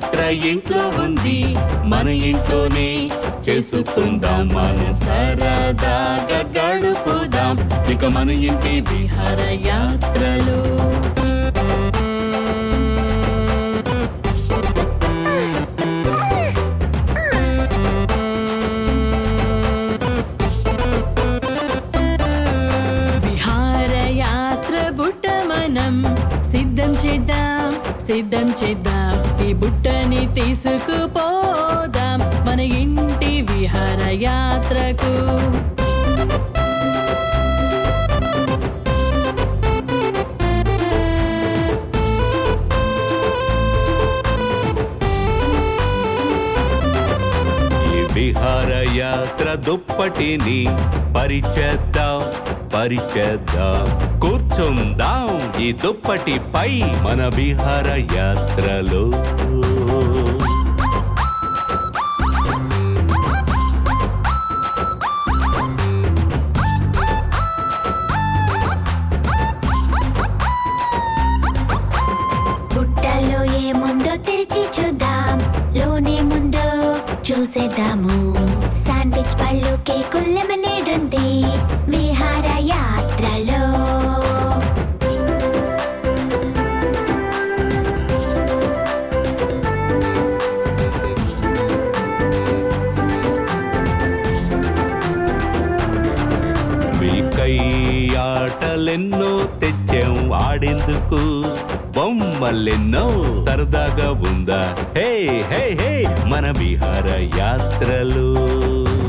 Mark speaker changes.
Speaker 1: యాత్ర ఇంట్లో ఉంది మన ఇంట్లోనే చేసుకుందాం మనం సరదాగా గడుపుదాం ఇక మన ఇంటి విహార యాత్రలు విహారయాత్ర బుట్ట మనం సిద్ధం చేద్దాం సిద్ధం చేద్దాం ఈ బుట్టని తీసుకుపోదాం మన ఇంటి విహారయాత్రకు
Speaker 2: ఈ విహారయాత్ర దుప్పటిని పరిచేద్దాం పరిచేద్దాం కూర్చుందాం ఈ దుప్పటిపై మన విహారయాత్రలో
Speaker 3: బుట్టలో ఏముందో తెరిచి చూద్దాం లోనే ముందో చూసేద్దాము శాండ్విచ్ పళ్ళు కేకులు లెమనేడ్ ఉంది విహార యాత్రలో
Speaker 2: మీకై ఆటలెన్నో తెచ్చాం ఆడేందుకు బొమ్మలెన్నో సరదాగా ఉందా హే హే హే మన విహార యాత్రలు